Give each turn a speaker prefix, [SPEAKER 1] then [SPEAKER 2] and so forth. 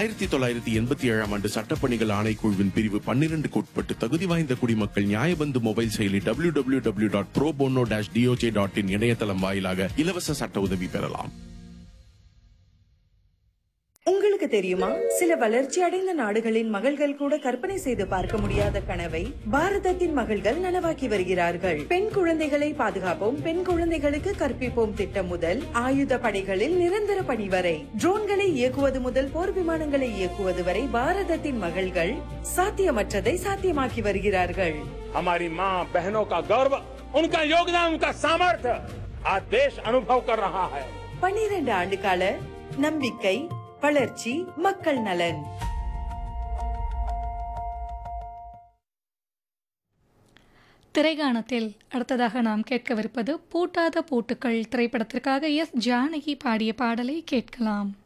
[SPEAKER 1] ஆயிரத்தி தொள்ளாயிரத்தி எண்பத்தி ஏழாம் ஆண்டு சட்டப்பணிகள் ஆணைக்குழுவின் பிரிவு பன்னிரண்டுக்கு உட்பட்டு தகுதி வாய்ந்த குடிமக்கள் நியாயபந்து மொபைல் செயலி W W W dot pro bono dash DOJ dot in இணையதளம் வாயிலாக இலவச சட்ட உதவி பெறலாம்
[SPEAKER 2] உங்களுக்கு தெரியுமா சில வளர்ச்சி அடைந்த நாடுகளின் மகள்கள் கூட கற்பனை செய்து பார்க்க முடியாத கனவை பாரதத்தின் மகள்கள் நனவாக்கி வருகிறார்கள் பெண் குழந்தைகளை பாதுகாப்போம் பெண் குழந்தைகளுக்கு கற்பிப்போம் திட்டம் முதல் ஆயுத படைகளில் நிரந்தர பணி வரை ட்ரோன்களை இயக்குவது முதல் போர் விமானங்களை இயக்குவது வரை பாரதத்தின் மகள்கள் சாத்தியமற்றதை சாத்தியமாக்கி வருகிறார்கள்
[SPEAKER 3] हमारी माँ बहनों का गौरव उनका योगदान उनका सामर्थ्य आज देश अनुभव कर रहा है
[SPEAKER 2] பன்னிரண்டு ஆண்டு கால நம்பிக்கை வளர்ச்சி மக்கள் நலன்
[SPEAKER 4] திரைகாணத்தில் அடுத்ததாக நாம் கேட்கவிருப்பது பூட்டாத பூட்டுக்கள் திரைப்படத்திற்காக எஸ் ஜானகி பாடிய பாடலை கேட்கலாம்